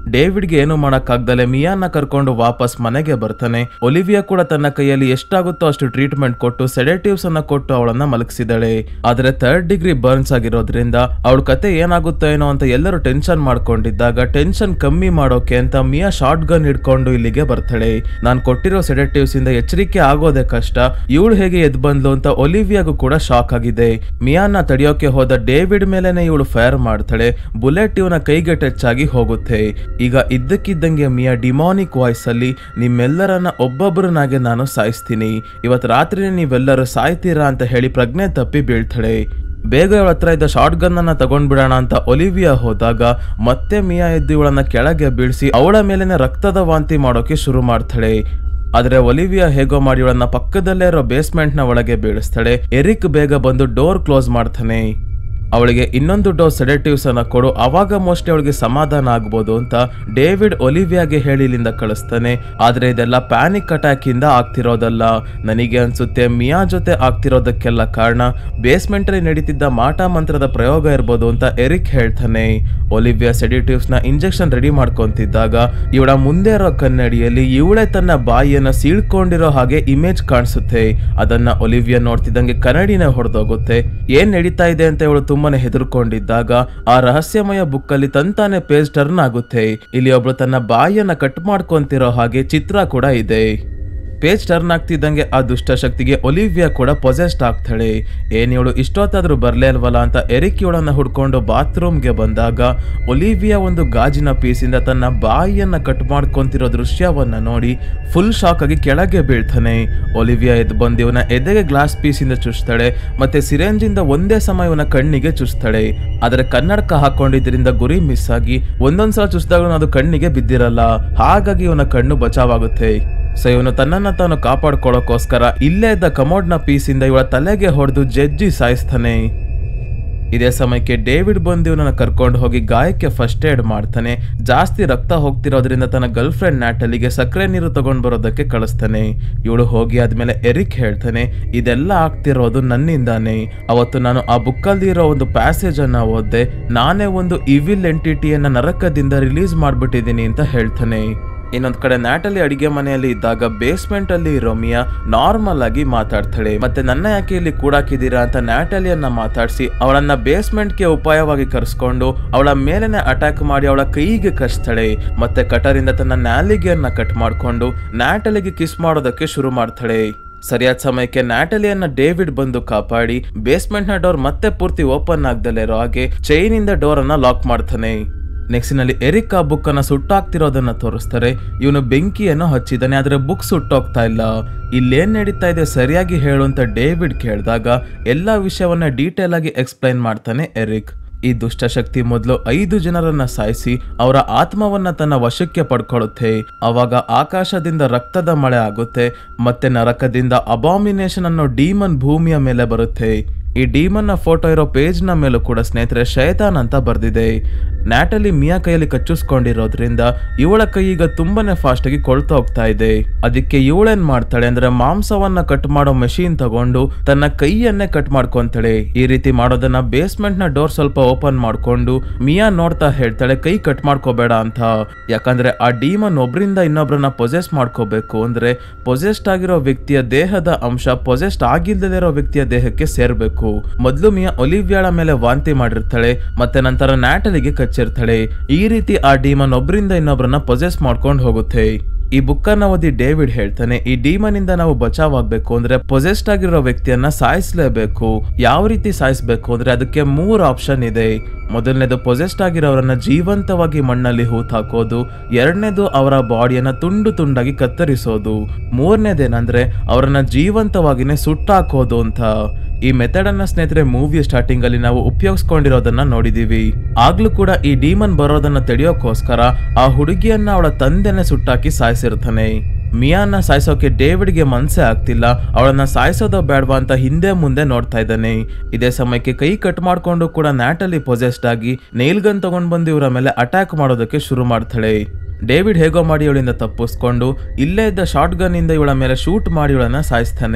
ಡೇವಿಡ್ಗೆ ಏನು ಮಾಡಕ್ಕಾಗ್ದಲೆ ಮಿಯಾನ ಕರ್ಕೊಂಡು ವಾಪಸ್ ಮನೆಗೆ ಬರ್ತಾನೆ ಒಲಿವಿಯಾ ಕೂಡ ತನ್ನ ಕೈಯಲ್ಲಿ ಎಷ್ಟಾಗುತ್ತೋ ಅಷ್ಟು ಟ್ರೀಟ್ಮೆಂಟ್ ಕೊಟ್ಟು ಸೆಡೆಟಿವ್ಸ್ ಅನ್ನ ಕೊಟ್ಟು ಅವಳನ್ನ ಮಲಗಿಸಿದಳೆ ಆದ್ರೆ ಥರ್ಡ್ ಡಿಗ್ರಿ ಬರ್ನ್ಸ್ ಆಗಿರೋದ್ರಿಂದ ಅವಳ ಕತೆ ಏನಾಗುತ್ತೋ ಏನೋ ಅಂತ ಎಲ್ಲರೂ ಟೆನ್ಷನ್ ಮಾಡ್ಕೊಂಡಿದ್ದಾಗ ಟೆನ್ಷನ್ ಕಮ್ಮಿ ಮಾಡೋಕೆ ಅಂತ ಮಿಯಾ ಶಾರ್ಟ್ ಗನ್ ಹಿಡ್ಕೊಂಡು ಇಲ್ಲಿಗೆ ಬರ್ತಾಳೆ ನಾನ್ ಕೊಟ್ಟಿರೋ ಸೆಡೆಟಿವ್ಸ್ ಇಂದ ಎಚ್ಚರಿಕೆ ಆಗೋದೇ ಕಷ್ಟ ಇವಳು ಹೇಗೆ ಎದ್ ಬಂದ್ಲು ಅಂತ ಒಲಿವಿಯಾಗೂ ಕೂಡ ಶಾಕ್ ಆಗಿದೆ ಮಿಯಾನ ತಡೆಯೋಕೆ ಹೋದ ಡೇವಿಡ್ ಮೇಲೆನೆ ಇವಳು ಫೈರ್ ಮಾಡ್ತಾಳೆ ಬುಲೆಟ್ ಇವನ ಕೈಗೆ ಟಚ್ ಆಗಿ ಹೋಗುತ್ತೆ ಈಗ ಇದ್ದಕ್ಕಿದ್ದಂಗೆ ಮಿಯಾ ಡಿಮಾನಿಕ್ ವಾಯ್ಸ್ ಅಲ್ಲಿ ನಿಮ್ಮೆಲ್ಲರನ್ನ ಒಬ್ಬೊಬ್ಬರನ್ನಾಗೆ ನಾನು ಸಾಯಿಸ್ತೀನಿ ಇವತ್ತು ರಾತ್ರಿ ನೀವೆಲ್ಲರೂ ಸಾಯ್ತೀರಾ ಅಂತ ಹೇಳಿ ಪ್ರಜ್ಞೆ ತಪ್ಪಿ ಬೀಳ್ತಾಳೆ ಬೇಗ ಇವಳ ಹತ್ರ ಇದ್ದ ಶಾರ್ಟ್ ಗನ್ ಅನ್ನ ತಗೊಂಡ್ಬಿಡೋಣ ಅಂತ ಒಲಿವಿಯಾ ಹೋದಾಗ ಮತ್ತೆ ಮಿಯಾ ಎದ್ದು ಇವಳನ್ನ ಕೆಳಗೆ ಬೀಳಿಸಿ ಅವಳ ಮೇಲೆನೆ ರಕ್ತದ ವಾಂತಿ ಮಾಡೋಕೆ ಶುರು ಮಾಡ್ತಾಳೆ ಆದ್ರೆ ಒಲಿವಿಯಾ ಹೇಗೋ ಮಾಡಿ ಇವಳನ್ನ ಪಕ್ಕದಲ್ಲೇ ಇರೋ ಬೇಸ್ಮೆಂಟ್ ನ ಒಳಗೆ ಬೀಳಿಸ್ತಾಳೆ ಎರಿಕ್ ಬೇಗ ಬಂದು ಡೋರ್ ಕ್ಲೋಸ್ ಮಾಡ್ತಾನೆ ಅವಳಿಗೆ ಇನ್ನೊಂದು ಡೋಸ್ ಸೆಡೆಟಿವ್ಸ್ ಅನ್ನ ಕೊಡು ಅವಾಗ ಮೋಸ್ಟ್ಲಿ ಅವಳಿಗೆ ಸಮಾಧಾನ ಆಗ್ಬೋದು ಅಂತ ಡೇವಿಡ್ ಒಲಿವಿಯಾಗೆ ಹೇಳಿ ಇಲ್ಲಿಂದ ಕಳಿಸ್ತಾನೆ ಆದ್ರೆ ಇದೆಲ್ಲ ಪ್ಯಾನಿಕ್ ಅಟ್ಯಾಕ್ ಇಂದ ಆಗ್ತಿರೋದಲ್ಲ ನನಗೆ ಅನ್ಸುತ್ತೆ ಮಿಯಾ ಜೊತೆ ಆಗ್ತಿರೋದಕ್ಕೆಲ್ಲ ಕಾರಣ ಬೇಸ್ಮೆಂಟ್ ಅಲ್ಲಿ ನಡೀತಿದ್ದ ಮಾಟ ಮಂತ್ರದ ಪ್ರಯೋಗ ಇರ್ಬೋದು ಅಂತ ಎರಿಕ್ ಹೇಳ್ತಾನೆ ಒಲಿವಿಯಾ ಸೆಡಿಟಿವ್ಸ್ ನ ಇಂಜೆಕ್ಷನ್ ರೆಡಿ ಮಾಡ್ಕೊಂತಿದ್ದಾಗ ಇವಳ ಮುಂದೆ ಇರೋ ಕನ್ನಡಿಯಲ್ಲಿ ಇವಳೇ ತನ್ನ ಬಾಯಿಯನ್ನ ಸೀಳ್ಕೊಂಡಿರೋ ಹಾಗೆ ಇಮೇಜ್ ಕಾಣಿಸುತ್ತೆ ಅದನ್ನ ಒಲಿವಿಯಾ ನೋಡ್ತಿದ್ದಂಗೆ ಕನ್ನಡಿನೇ ಹೊಡೆದೋಗುತ್ತೆ ಏನ್ ನಡೀತಾ ಇದೆ ಅಂತ ಇವಳು ತುಂಬಾನೇ ಹೆದರ್ಕೊಂಡಿದ್ದಾಗ ಆ ರಹಸ್ಯಮಯ ಬುಕ್ ಅಲ್ಲಿ ತಂತಾನೆ ಪೇಜ್ ಟರ್ನ್ ಆಗುತ್ತೆ ಇಲ್ಲಿ ಒಬ್ಳು ತನ್ನ ಬಾಯಿಯನ್ನ ಕಟ್ ಮಾಡ್ಕೊಂತಿರೋ ಹಾಗೆ ಚಿತ್ರ ಕೂಡ ಇದೆ ಪೇಜ್ ಟರ್ನ್ ಆಗ್ತಿದ್ದಂಗೆ ಆ ದುಷ್ಟಶಕ್ತಿಗೆ ಒಲಿವಿಯಾ ಕೂಡ ಪೊಸೆಸ್ಟ್ ಆಗ್ತಾಳೆ ಏನ್ ಇವಳು ಇಷ್ಟೊತ್ತಾದ್ರೂ ಬರ್ಲೇ ಅಲ್ವಲ್ಲ ಅಂತ ಎರಿಕ್ ಇವಳನ್ನ ಹುಡ್ಕೊಂಡು ಬಾತ್ರೂಮ್ಗೆ ಬಂದಾಗ ಒಲಿವಿಯಾ ಒಂದು ಗಾಜಿನ ಪೀಸಿಂದ ತನ್ನ ಬಾಯಿಯನ್ನ ಕಟ್ ಮಾಡ್ಕೊಂತಿರೋ ದೃಶ್ಯವನ್ನ ನೋಡಿ ಫುಲ್ ಶಾಕ್ ಆಗಿ ಕೆಳಗೆ ಬೀಳ್ತಾನೆ ಒಲಿವಿಯಾ ಎದ್ದು ಬಂದು ಇವನ ಎದೆಗೆ ಗ್ಲಾಸ್ ಪೀಸಿಂದ ಚುಚ್ತಾಳೆ ಮತ್ತೆ ಸಿರೆಂಜಿಂದ ಒಂದೇ ಸಮ ಇವನ ಕಣ್ಣಿಗೆ ಚುಚ್ತಾಳೆ ಆದ್ರೆ ಕನ್ನಡಕ ಹಾಕೊಂಡಿದ್ರಿಂದ ಗುರಿ ಮಿಸ್ ಆಗಿ ಒಂದೊಂದ್ಸಲ ಚುಚ್ಚಿದಾಗ ಅದು ಕಣ್ಣಿಗೆ ಬಿದ್ದಿರಲ್ಲ ಹಾಗಾಗಿ ಇವನ ಕಣ್ಣು ಬಚಾವಾಗುತ್ತೆ ಸೊ ಇವನು ತನ್ನನ್ನ ತಾನು ಕಾಪಾಡ್ಕೊಳ್ಳೋಕೋಸ್ಕರ ಇಲ್ಲೇ ಇದ್ದ ಕಮೋಡ್ನ ಪೀಸಿಂದ ಇವಳ ತಲೆಗೆ ಹೊಡೆದು ಜಜ್ಜಿ ಸಾಯಿಸ್ತಾನೆ ಇದೇ ಸಮಯಕ್ಕೆ ಡೇವಿಡ್ ಬಂದು ಇವನನ್ನ ಕರ್ಕೊಂಡು ಹೋಗಿ ಗಾಯಕ್ಕೆ ಫಸ್ಟ್ ಏಡ್ ಮಾಡ್ತಾನೆ ಜಾಸ್ತಿ ರಕ್ತ ಹೋಗ್ತಿರೋದ್ರಿಂದ ತನ್ನ ಗರ್ಲ್ ಫ್ರೆಂಡ್ ನ್ಯಾಟಲಿಗೆ ಸಕ್ಕರೆ ನೀರು ತಗೊಂಡ್ ಬರೋದಕ್ಕೆ ಕಳಿಸ್ತಾನೆ ಇವಳು ಹೋಗಿ ಆದ್ಮೇಲೆ ಎರಿಕ್ ಹೇಳ್ತಾನೆ ಇದೆಲ್ಲ ಆಗ್ತಿರೋದು ನನ್ನಿಂದಾನೆ ಅವತ್ತು ನಾನು ಆ ಬುಕ್ಕಲ್ಲಿ ಇರೋ ಒಂದು ಪ್ಯಾಸೇಜ್ ಅನ್ನ ಓದ್ದೆ ನಾನೇ ಒಂದು ಇವಿಲ್ ಎಂಟಿಟಿಯನ್ನ ನರಕದಿಂದ ರಿಲೀಸ್ ಮಾಡ್ಬಿಟ್ಟಿದ್ದೀನಿ ಅಂತ ಹೇಳ್ತಾನೆ ಇನ್ನೊಂದ್ ಕಡೆ ನ್ಯಾಟಲಿ ಅಡಿಗೆ ಮನೆಯಲ್ಲಿ ಇದ್ದಾಗ ಬೇಸ್ಮೆಂಟ್ ಅಲ್ಲಿ ಇರೋ ಮಿಯಾ ನಾರ್ಮಲ್ ಆಗಿ ಮಾತಾಡ್ತಾಳೆ ಮತ್ತೆ ನನ್ನ ಯಾಕೆ ಇಲ್ಲಿ ಕೂಡಾಕಿದ್ದೀರಾ ಅಂತ ನ್ಯಾಟಲಿಯನ್ನ ಮಾತಾಡಿಸಿ ಅವಳನ್ನ ಬೇಸ್ಮೆಂಟ್ಗೆ ಉಪಾಯವಾಗಿ ಕರೆಸ್ಕೊಂಡು ಅವಳ ಮೇಲೆನೆ ಅಟ್ಯಾಕ್ ಮಾಡಿ ಅವಳ ಕೈಗೆ ಕಚ್ತಾಳೆ ಮತ್ತೆ ಕಟರಿಂದ ತನ್ನ ನ್ಯಾಲಿಗೆಯನ್ನ ಕಟ್ ಮಾಡ್ಕೊಂಡು ನ್ಯಾಟಲಿಗೆ ಕಿಸ್ ಮಾಡೋದಕ್ಕೆ ಶುರು ಮಾಡ್ತಾಳೆ ಸರಿಯಾದ ಸಮಯಕ್ಕೆ ನ್ಯಾಟಲಿಯನ್ನ ಡೇವಿಡ್ ಬಂದು ಕಾಪಾಡಿ ಬೇಸ್ಮೆಂಟ್ ನ ಡೋರ್ ಮತ್ತೆ ಪೂರ್ತಿ ಓಪನ್ ಆಗ್ದಲೇ ಇರೋ ಹಾಗೆ ಚೈನ್ ಇಂದ ಡೋರ್ ಅನ್ನ ಲಾಕ್ ಮಾಡ್ತಾನೆ ನೆಕ್ಸ್ಟ್ನಲ್ಲಿ ಎರಿಕ್ ಆ ಬುಕ್ ಅನ್ನ ಸುಟ್ಟಾಗ್ತಿರೋದನ್ನ ತೋರಿಸ್ತಾರೆ ಇವನು ಬೆಂಕಿಯನ್ನು ಹಚ್ಚಿದ್ದಾನೆ ಆದ್ರೆ ಬುಕ್ ಸುಟ್ಟೋಗ್ತಾ ಇಲ್ಲ ಇಲ್ಲೇನ್ ನಡೀತಾ ಇದೆ ಸರಿಯಾಗಿ ಹೇಳು ಅಂತ ಡೇವಿಡ್ ಕೇಳಿದಾಗ ಎಲ್ಲಾ ವಿಷಯವನ್ನ ಡೀಟೇಲ್ ಆಗಿ ಎಕ್ಸ್ಪ್ಲೈನ್ ಮಾಡ್ತಾನೆ ಎರಿಕ್ ಈ ದುಷ್ಟಶಕ್ತಿ ಮೊದಲು ಐದು ಜನರನ್ನ ಸಾಯಿಸಿ ಅವರ ಆತ್ಮವನ್ನ ತನ್ನ ವಶಕ್ಕೆ ಪಡ್ಕೊಳ್ಳುತ್ತೆ ಅವಾಗ ಆಕಾಶದಿಂದ ರಕ್ತದ ಮಳೆ ಆಗುತ್ತೆ ಮತ್ತೆ ನರಕದಿಂದ ಅಬಾಮಿನೇಷನ್ ಅನ್ನೋ ಡೀಮನ್ ಭೂಮಿಯ ಮೇಲೆ ಬರುತ್ತೆ ಈ ಡೀಮನ್ ನ ಫೋಟೋ ಇರೋ ಪೇಜ್ ನ ಮೇಲೂ ಕೂಡ ಸ್ನೇಹಿತರೆ ಶೈತಾನ್ ಅಂತ ಬರ್ದಿದೆ ನ್ಯಾಟಲಿ ಮಿಯಾ ಕೈಯಲ್ಲಿ ಕಚ್ಚಿಸ್ಕೊಂಡಿರೋದ್ರಿಂದ ಇವಳ ಕೈ ಈಗ ತುಂಬಾನೇ ಫಾಸ್ಟ್ ಆಗಿ ಕೊಳ್ತಾ ಹೋಗ್ತಾ ಇದೆ ಅದಕ್ಕೆ ಇವಳೇನ್ ಮಾಡ್ತಾಳೆ ಅಂದ್ರೆ ಮಾಂಸವನ್ನ ಕಟ್ ಮಾಡೋ ಮೆಷಿನ್ ತಗೊಂಡು ತನ್ನ ಕೈಯನ್ನೇ ಕಟ್ ಮಾಡ್ಕೊಂತಾಳೆ ಈ ರೀತಿ ಮಾಡೋದನ್ನ ಬೇಸ್ಮೆಂಟ್ ನ ಡೋರ್ ಸ್ವಲ್ಪ ಓಪನ್ ಮಾಡ್ಕೊಂಡು ಮಿಯಾ ನೋಡ್ತಾ ಹೇಳ್ತಾಳೆ ಕೈ ಕಟ್ ಮಾಡ್ಕೋಬೇಡ ಅಂತ ಯಾಕಂದ್ರೆ ಆ ಡೀಮನ್ ಒಬ್ರಿಂದ ಇನ್ನೊಬ್ರನ್ನ ಪೊಸೆಸ್ ಮಾಡ್ಕೋಬೇಕು ಅಂದ್ರೆ ಪೊಸೆಸ್ಟ್ ಆಗಿರೋ ವ್ಯಕ್ತಿಯ ದೇಹದ ಅಂಶ ಪೊಸೆಸ್ಟ್ ಆಗಿಲ್ದಲೇ ಇರೋ ವ್ಯಕ್ತಿಯ ದೇಹಕ್ಕೆ ಸೇರ್ಬೇಕು ಮೊದ್ಲು ಮಿಯಾ ಒಲಿವ್ಯಾಳ ಮೇಲೆ ವಾಂತಿ ಮಾಡಿರ್ತಾಳೆ ಮತ್ತೆ ನಂತರ ನ್ಯಾಟಲಿಗೆ ಕಚ್ಚಿರ್ತಾಳೆ ಈ ರೀತಿ ಆ ಡೀಮನ್ ಒಬ್ರಿಂದ ಇನ್ನೊಬ್ರನ್ನ ಪೊಸೆಸ್ ಮಾಡ್ಕೊಂಡು ಹೋಗುತ್ತೆ ಈ ಬುಕ್ಕನ್ನ ಓದಿ ಡೇವಿಡ್ ಹೇಳ್ತಾನೆ ಈ ಡೀಮನ್ ಇಂದ ನಾವು ಬಚಾವಾಗ್ಬೇಕು ಅಂದ್ರೆ ಪೊಸೆಸ್ಟ್ ಆಗಿರೋ ವ್ಯಕ್ತಿಯನ್ನ ಸಾಯಿಸ್ಲೇಬೇಕು ಯಾವ ರೀತಿ ಸಾಯಿಸ್ಬೇಕು ಅಂದ್ರೆ ಅದಕ್ಕೆ ಮೂರ್ ಆಪ್ಷನ್ ಇದೆ ಮೊದಲನೇದು ಪೊಸೆಸ್ಟ್ ಆಗಿರೋರನ್ನ ಜೀವಂತವಾಗಿ ಮಣ್ಣಲ್ಲಿ ಹೂತಾಕೋದು ಎರಡನೇದು ಅವರ ಬಾಡಿಯನ್ನ ತುಂಡು ತುಂಡಾಗಿ ಕತ್ತರಿಸೋದು ಮೂರನೇದೇನಂದ್ರೆ ಅವರನ್ನ ಜೀವಂತವಾಗಿನೇ ಸುಟ್ಟಾಕೋದು ಅಂತ ಈ ಮೆಥಡ್ ಅನ್ನ ಸ್ನೇಹಿತರೆ ಮೂವಿಯ ಸ್ಟಾರ್ಟಿಂಗ್ ಅಲ್ಲಿ ನಾವು ಉಪಯೋಗಿಸ್ಕೊಂಡಿರೋದನ್ನ ನೋಡಿದೀವಿ ಆಗ್ಲೂ ಕೂಡ ಈ ಡೀಮನ್ ಬರೋದನ್ನ ತಡೆಯೋಕೋಸ್ಕರ ಆ ಹುಡುಗಿಯನ್ನ ಅವಳ ತಂದೆನೆ ಸುಟ್ಟಾಕಿ ಸಾಯಿಸಿರ್ತಾನೆ ಮಿಯಾನ ಸಾಯಿಸೋಕೆ ಡೇವಿಡ್ಗೆ ಮನ್ಸೇ ಆಗ್ತಿಲ್ಲ ಅವಳನ್ನ ಸಾಯಿಸೋದೋ ಬೇಡವಾ ಅಂತ ಹಿಂದೆ ಮುಂದೆ ನೋಡ್ತಾ ಇದ್ದಾನೆ ಇದೇ ಸಮಯಕ್ಕೆ ಕೈ ಕಟ್ ಮಾಡ್ಕೊಂಡು ಕೂಡ ನ್ಯಾಟಲ್ಲಿ ಪೊಸೆಸ್ಡ್ ಆಗಿ ನೇಲ್ ಗನ್ ತಗೊಂಡ್ ಬಂದು ಇವರ ಮೇಲೆ ಅಟ್ಯಾಕ್ ಮಾಡೋದಕ್ಕೆ ಶುರು ಮಾಡ್ತಾಳೆ ಡೇವಿಡ್ ಹೇಗೋ ಮಾಡಿ ಇವಳಿಂದ ತಪ್ಪಿಸ್ಕೊಂಡು ಇಲ್ಲೇ ಇದ್ದ ಶಾರ್ಟ್ ಗನ್ ಇಂದ ಇವಳ ಮೇಲೆ ಶೂಟ್ ಮಾಡಿ ಇವಳನ್ನ ಸಾಯಿಸ್ತಾನೆ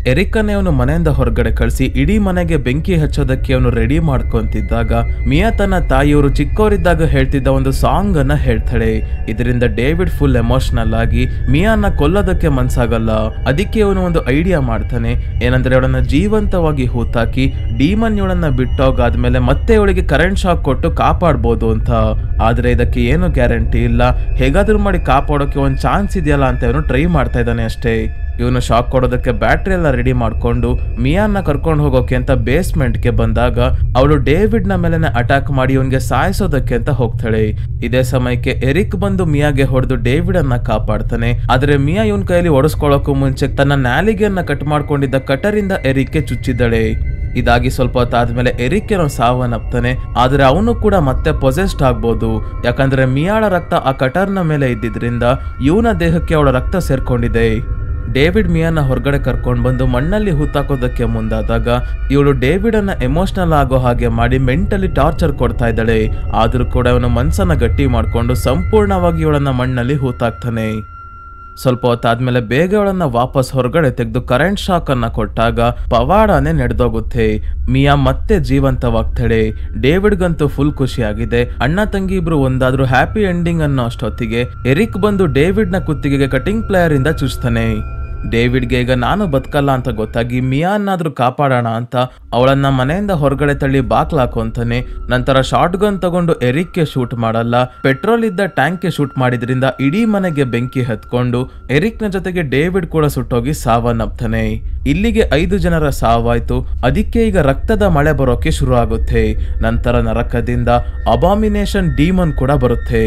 ಎರಿಕನ್ನೇ ಅವನು ಮನೆಯಿಂದ ಹೊರಗಡೆ ಕಳಿಸಿ ಇಡೀ ಮನೆಗೆ ಬೆಂಕಿ ಹಚ್ಚೋದಕ್ಕೆ ಅವನು ರೆಡಿ ಮಾಡ್ಕೊಂತಿದ್ದಾಗ ಮಿಯಾ ತನ್ನ ತಾಯಿಯವರು ಚಿಕ್ಕವರಿದ್ದಾಗ ಹೇಳ್ತಿದ್ದ ಒಂದು ಸಾಂಗ್ ಅನ್ನ ಹೇಳ್ತಾಳೆ ಇದರಿಂದ ಡೇವಿಡ್ ಫುಲ್ ಎಮೋಷನಲ್ ಆಗಿ ಮಿಯಾನ ಕೊಲ್ಲೋದಕ್ಕೆ ಮನ್ಸಾಗಲ್ಲ ಅದಕ್ಕೆ ಅವನು ಒಂದು ಐಡಿಯಾ ಮಾಡ್ತಾನೆ ಏನಂದ್ರೆ ಅವಳನ್ನ ಜೀವಂತವಾಗಿ ಹೂತಾಕಿ ಡೀಮನ್ ಇವಳನ್ನ ಬಿಟ್ಟೋಗಾದ್ಮೇಲೆ ಮತ್ತೆ ಅವಳಿಗೆ ಕರೆಂಟ್ ಶಾಕ್ ಕೊಟ್ಟು ಕಾಪಾಡ್ಬೋದು ಅಂತ ಆದ್ರೆ ಇದಕ್ಕೆ ಏನು ಗ್ಯಾರಂಟಿ ಇಲ್ಲ ಹೇಗಾದ್ರೂ ಮಾಡಿ ಕಾಪಾಡೋಕೆ ಒಂದು ಚಾನ್ಸ್ ಇದೆಯಲ್ಲ ಅಂತ ಇವನು ಟ್ರೈ ಮಾಡ್ತಾ ಇದ್ದಾನೆ ಅಷ್ಟೇ ಇವನು ಶಾಕ್ ಕೊಡೋದಕ್ಕೆ ಬ್ಯಾಟ್ರಿ ಎಲ್ಲ ರೆಡಿ ಮಾಡ್ಕೊಂಡು ಮಿಯಾನ್ನ ಕರ್ಕೊಂಡು ಹೋಗೋಕೆ ಅಂತ ಬೇಸ್ಮೆಂಟ್ಗೆ ಬಂದಾಗ ಅವಳು ಡೇವಿಡ್ ನ ಮೇಲೆನೆ ಅಟ್ಯಾಕ್ ಮಾಡಿ ಇವನ್ಗೆ ಸಾಯಿಸೋದಕ್ಕೆ ಅಂತ ಹೋಗ್ತಾಳೆ ಇದೇ ಸಮಯಕ್ಕೆ ಎರಿಕ್ ಬಂದು ಮಿಯಾಗೆ ಹೊಡೆದು ಡೇವಿಡ್ ಅನ್ನ ಕಾಪಾಡ್ತಾನೆ ಆದ್ರೆ ಮಿಯಾ ಇವನ್ ಕೈಯಲ್ಲಿ ಒಡಿಸ್ಕೊಳ್ಳೋಕ್ಕೂ ಮುಂಚೆ ತನ್ನ ನಾಲಿಗೆಯನ್ನ ಕಟ್ ಮಾಡ್ಕೊಂಡಿದ್ದ ಕಟರಿಂದ ಎರಿಕ್ಗೆ ಚುಚ್ಚಿದ್ದಾಳೆ ಇದಾಗಿ ಸ್ವಲ್ಪ ಹೊತ್ತಾದ್ಮೇಲೆ ಎರಿಕ್ ಏನೋ ಸಾವನ್ನಪ್ತಾನೆ ಆದ್ರೆ ಅವನು ಕೂಡ ಮತ್ತೆ ಪೊಸೆಸ್ಡ್ ಆಗ್ಬೋದು ಯಾಕಂದ್ರೆ ಮಿಯಾಳ ರಕ್ತ ಆ ಕಟರ್ನ ಮೇಲೆ ಇದ್ದಿದ್ರಿಂದ ಇವನ ದೇಹಕ್ಕೆ ಅವಳ ರಕ್ತ ಸೇರ್ಕೊಂಡಿದೆ ಡೇವಿಡ್ ಮಿಯಾನ ಹೊರಗಡೆ ಕರ್ಕೊಂಡು ಬಂದು ಮಣ್ಣಲ್ಲಿ ಹೂತಾಕೋದಕ್ಕೆ ಮುಂದಾದಾಗ ಇವಳು ಡೇವಿಡ್ ಅನ್ನ ಎಮೋಷನಲ್ ಆಗೋ ಹಾಗೆ ಮಾಡಿ ಮೆಂಟಲಿ ಟಾರ್ಚರ್ ಕೊಡ್ತಾ ಇದ್ದಾಳೆ ಆದ್ರೂ ಕೂಡ ಅವನ ಮನ್ಸನ್ನ ಗಟ್ಟಿ ಮಾಡ್ಕೊಂಡು ಸಂಪೂರ್ಣವಾಗಿ ಇವಳನ್ನ ಮಣ್ಣಲ್ಲಿ ಹೂತಾಕ್ತಾನೆ ಸ್ವಲ್ಪ ಹೊತ್ತಾದ್ಮೇಲೆ ಬೇಗ ಅವಳನ್ನ ವಾಪಸ್ ಹೊರಗಡೆ ತೆಗೆದು ಕರೆಂಟ್ ಶಾಕ್ ಅನ್ನ ಕೊಟ್ಟಾಗ ಪವಾಡನೆ ನಡೆದೋಗುತ್ತೆ ಮಿಯಾ ಮತ್ತೆ ಜೀವಂತವಾಗ್ತಾಳೆ ಡೇವಿಡ್ಗಂತೂ ಫುಲ್ ಖುಷಿಯಾಗಿದೆ ಅಣ್ಣ ತಂಗಿ ಇಬ್ರು ಒಂದಾದ್ರೂ ಹ್ಯಾಪಿ ಎಂಡಿಂಗ್ ಅನ್ನೋ ಅಷ್ಟೊತ್ತಿಗೆ ಎರಿಕ್ ಬಂದು ಡೇವಿಡ್ ನ ಕುತ್ತಿಗೆಗೆ ಕಟಿಂಗ್ ಪ್ಲೇಯರ್ ಇಂದ ಚುಚ್ತಾನೆ ಡೇವಿಡ್ಗೆ ಈಗ ನಾನು ಬದುಕಲ್ಲ ಅಂತ ಗೊತ್ತಾಗಿ ಮಿಯಾನ್ನಾದ್ರೂ ಕಾಪಾಡೋಣ ಅಂತ ಅವಳನ್ನ ಮನೆಯಿಂದ ಹೊರಗಡೆ ತಳ್ಳಿ ಬಾಕ್ಲಾಕೊಂತಾನೆ ನಂತರ ಶಾರ್ಟ್ ಗನ್ ತಗೊಂಡು ಎರಿಕ್ಗೆ ಶೂಟ್ ಮಾಡಲ್ಲ ಪೆಟ್ರೋಲ್ ಇದ್ದ ಟ್ಯಾಂಕ್ಗೆ ಶೂಟ್ ಮಾಡಿದ್ರಿಂದ ಇಡೀ ಮನೆಗೆ ಬೆಂಕಿ ಹತ್ಕೊಂಡು ಎರಿಕ್ನ ಜೊತೆಗೆ ಡೇವಿಡ್ ಕೂಡ ಸುಟ್ಟೋಗಿ ಸಾವನ್ನಪ್ತಾನೆ ಇಲ್ಲಿಗೆ ಐದು ಜನರ ಸಾವಾಯ್ತು ಅದಕ್ಕೆ ಈಗ ರಕ್ತದ ಮಳೆ ಬರೋಕೆ ಶುರು ಆಗುತ್ತೆ ನಂತರ ನರಕದಿಂದ ಅಬಾಮಿನೇಷನ್ ಡೀಮನ್ ಕೂಡ ಬರುತ್ತೆ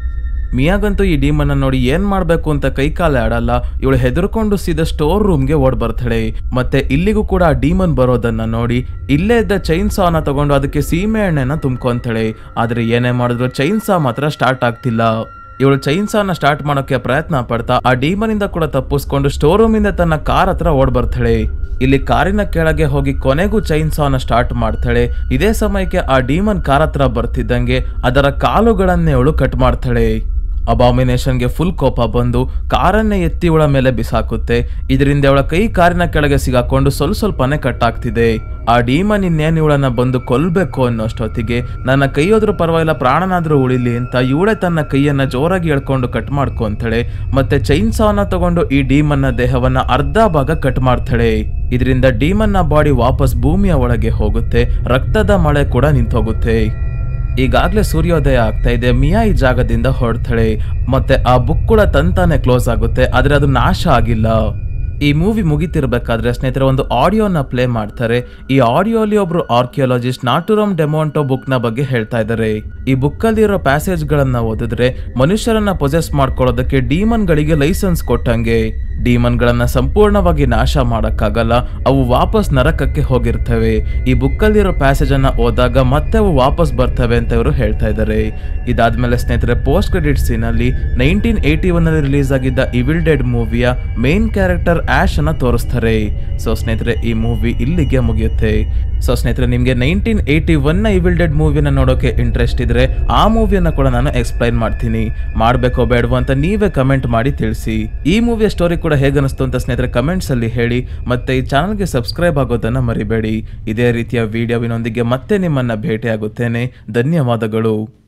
ಮಿಯಾಗಂತೂ ಈ ಡೀಮನ್ನ ನೋಡಿ ಏನ್ ಮಾಡ್ಬೇಕು ಅಂತ ಕೈಕಾಲೆ ಆಡಲ್ಲ ಇವಳು ಹೆದರ್ಕೊಂಡು ಸೀದಾ ಸ್ಟೋರ್ ರೂಮ್ಗೆ ಓಡ್ ಬರ್ತಾಳೆ ಮತ್ತೆ ಇಲ್ಲಿಗೂ ಕೂಡ ಆ ಡೀಮನ್ ಬರೋದನ್ನ ನೋಡಿ ಇಲ್ಲೇ ಇದ್ದ ಚೈನ್ ಸಾನ ತಗೊಂಡು ಅದಕ್ಕೆ ಸೀಮೆ ಎಣ್ಣೆನ ತುಂಬ್ಕೊಂತಾಳೆ ಆದ್ರೆ ಏನೇ ಮಾಡಿದ್ರು ಚೈನ್ ಸಾ ಮಾತ್ರ ಸ್ಟಾರ್ಟ್ ಆಗ್ತಿಲ್ಲ ಇವಳು ಚೈನ್ ಸಾನ ಸ್ಟಾರ್ಟ್ ಮಾಡೋಕೆ ಪ್ರಯತ್ನ ಪಡ್ತಾ ಆ ಡೀಮನ್ ಇಂದ ಕೂಡ ತಪ್ಪಿಸ್ಕೊಂಡು ಸ್ಟೋರ್ ರೂಮ್ ಇಂದ ತನ್ನ ಕಾರ್ ಹತ್ರ ಓಡ್ ಬರ್ತಾಳೆ ಇಲ್ಲಿ ಕಾರಿನ ಕೆಳಗೆ ಹೋಗಿ ಕೊನೆಗೂ ಚೈನ್ ಸಾನ ಸ್ಟಾರ್ಟ್ ಮಾಡ್ತಾಳೆ ಇದೇ ಸಮಯಕ್ಕೆ ಆ ಡೀಮನ್ ಕಾರ್ ಹತ್ರ ಬರ್ತಿದ್ದಂಗೆ ಅದರ ಕಾಲುಗಳನ್ನೇ ಅವಳು ಕಟ್ ಮಾಡ್ತಾಳೆ ಅಬಾಮಿನೇಷನ್ಗೆ ಫುಲ್ ಕೋಪ ಬಂದು ಕಾರನ್ನೇ ಎತ್ತಿ ಇವಳ ಮೇಲೆ ಬಿಸಾಕುತ್ತೆ ಇದರಿಂದ ಅವಳ ಕೈ ಕಾರಿನ ಕೆಳಗೆ ಸಿಗಾಕೊಂಡು ಸ್ವಲ್ಪ ಸ್ವಲ್ಪನೇ ಕಟ್ಟಾಗ್ತಿದೆ ಆ ಡೀಮನ್ ಇನ್ನೇನು ಇವಳನ್ನ ಬಂದು ಕೊಲ್ಬೇಕು ಅನ್ನೋಷ್ಟೊತ್ತಿಗೆ ನನ್ನ ಕೈ ಹೋದ್ರೂ ಪರವಾಗಿಲ್ಲ ಪ್ರಾಣನಾದ್ರೂ ಉಳಿಲಿ ಅಂತ ಇವಳೇ ತನ್ನ ಕೈಯನ್ನ ಜೋರಾಗಿ ಎಳ್ಕೊಂಡು ಕಟ್ ಮಾಡ್ಕೊಂತಾಳೆ ಮತ್ತೆ ಚೈನ್ ಸಾವನ್ನ ತಗೊಂಡು ಈ ಡೀಮನ್ನ ದೇಹವನ್ನ ಅರ್ಧ ಭಾಗ ಕಟ್ ಮಾಡ್ತಾಳೆ ಇದರಿಂದ ಡೀಮನ್ನ ಬಾಡಿ ವಾಪಸ್ ಭೂಮಿಯ ಒಳಗೆ ಹೋಗುತ್ತೆ ರಕ್ತದ ಮಳೆ ಕೂಡ ನಿಂತೋಗುತ್ತೆ ಈಗಾಗ್ಲೇ ಸೂರ್ಯೋದಯ ಆಗ್ತಾ ಇದೆ ಮಿಯಾ ಈ ಜಾಗದಿಂದ ಹೊರಡ್ತಾಳೆ ಮತ್ತೆ ಆ ಬುಕ್ ಕೂಡ ತಂತಾನೆ ಕ್ಲೋಸ್ ಆಗುತ್ತೆ ಆದ್ರೆ ಅದು ನಾಶ ಆಗಿಲ್ಲ ಈ ಮೂವಿ ಮುಗಿತಿರ್ಬೇಕಾದ್ರೆ ಸ್ನೇಹಿತರೆ ಒಂದು ಆಡಿಯೋನ ಪ್ಲೇ ಮಾಡ್ತಾರೆ ಈ ಆಡಿಯೋಲಿ ಒಬ್ರು ಆರ್ಕಿಯಾಲಜಿಸ್ಟ್ ನಾಟುರಮ್ ಡೆಮೋಂಟೋ ಬುಕ್ ನ ಬಗ್ಗೆ ಹೇಳ್ತಾ ಇದ್ದಾರೆ ಈ ಬುಕ್ ಅಲ್ಲಿ ಇರೋ ಪ್ಯಾಸೇಜ್ ಗಳನ್ನ ಓದಿದ್ರೆ ಮನುಷ್ಯರನ್ನ ಪೊಸೆಸ್ ಮಾಡ್ಕೊಳ್ಳೋದಕ್ಕೆ ಡೀಮನ್ ಗಳಿಗೆ ಲೈಸೆನ್ಸ್ ಕೊಟ್ಟಂಗೆ ಡೀಮನ್ ಗಳನ್ನ ಸಂಪೂರ್ಣವಾಗಿ ನಾಶ ಮಾಡಕ್ಕಾಗಲ್ಲ ಅವು ವಾಪಸ್ ನರಕಕ್ಕೆ ಹೋಗಿರ್ತವೆ ಈ ಬುಕ್ ಅಲ್ಲಿರೋ ಪ್ಯಾಸೇಜ್ ಅನ್ನ ಓದಾಗ ಮತ್ತೆ ಅವು ವಾಪಸ್ ಬರ್ತವೆ ಅಂತ ಇವರು ಹೇಳ್ತಾ ಇದ್ದಾರೆ ಇದಾದ್ಮೇಲೆ ಸ್ನೇಹಿತರೆ ಪೋಸ್ಟ್ ಕ್ರೆಡಿಟ್ ಸೀನ್ ಅಲ್ಲಿ ನೈನ್ಟೀನ್ ಏಯ್ಟಿ ಒನ್ ಅಲ್ಲಿ ರಿಲೀಸ್ ಆಗಿದ್ದ ಇವಿಲ್ ಡೆಡ್ ಮೂವಿಯ ಮೇನ್ ಕ್ಯಾರೆಕ್ಟರ್ ಆಶ್ ಅನ್ನ ತೋರಿಸ್ತಾರೆ ಸೊ ಸ್ನೇಹಿತರೆ ಈ ಮೂವಿ ಇಲ್ಲಿಗೆ ಮುಗಿಯುತ್ತೆ ಸೊ ಸ್ನೇಹಿತರೆ ನಿಮ್ಗೆ ನೈನ್ಟೀನ್ ಏಯ್ಟಿ ಒನ್ ನ ಇವಿಲ್ ಡೆಡ್ ಮೂವಿನ ನೋಡೋಕೆ ಇಂಟ್ರೆಸ್ಟ್ ಇದ್ರೆ ಆ ಮೂವಿಯನ್ನ ಕೂಡ ನಾನು ಎಕ್ಸ್ಪ್ಲೈನ್ ಮಾಡ್ತೀನಿ ಮಾಡ್ಬೇಕೋ ಬೇಡವೋ ಅಂತ ನೀವೇ ಕಮೆಂಟ್ ಮಾಡಿ ತಿಳಿಸಿ ಈ ಮೂವಿಯ ಸ್ಟೋರಿ ಕೂಡ ಹೇಗನಿಸ್ತು ಅಂತ ಸ್ನೇಹಿತರೆ ಕಮೆಂಟ್ಸ್ ಅಲ್ಲಿ ಹೇಳಿ ಮತ್ತೆ ಈ ಚಾನಲ್ಗೆ ಸಬ್ಸ್ಕ್ರೈಬ್ ಆಗೋದನ್ನ ಮರಿಬೇಡಿ ಇದೇ ರೀತಿಯ ವಿಡಿಯೋವಿನೊಂದಿಗೆ ಮತ್ತೆ ನಿಮ್ಮನ್ನ ಭೇಟಿಯಾಗುತ್ತೇನೆ ಧನ್ಯವಾದಗಳು